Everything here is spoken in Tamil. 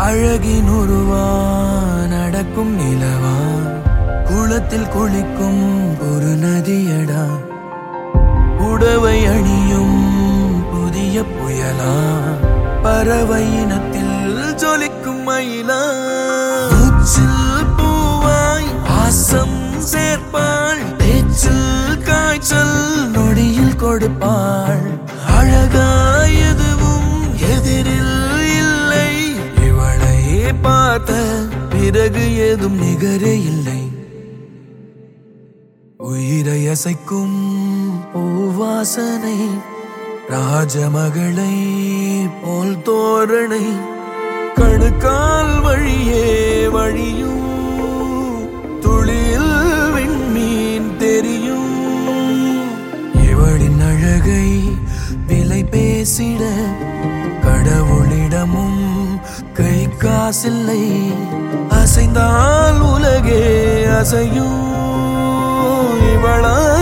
அழகின் உருவா நடக்கும் நிலவா குளத்தில் குளிக்கும் ஒரு நதியடா உடவை அணியும் புதிய புயலா பறவை இனத்தில் ஜொலிக்கும் மயிலா உச்சில் பூவாய் வாசம் சேர்ப்பாள் பேச்சில் காய்ச்சல் நொடியில் கொடுப்பாள் அழகாய் எதுவும் எதிரில் இல்லை இவளை பார்த்த பிறகு ஏதும் நிகரே இல்லை உயிரை அசைக்கும் பூவாசனை ராஜமகளை போல் தோரணை கடுக்கால் வழியே வழியும் துளியில் விண்மீன் தெரியும் இவளின் அழகை விலை பேசிட கடவுளிடமும் கை காசில்லை அசைந்தால் உலகே அசையும் இவளா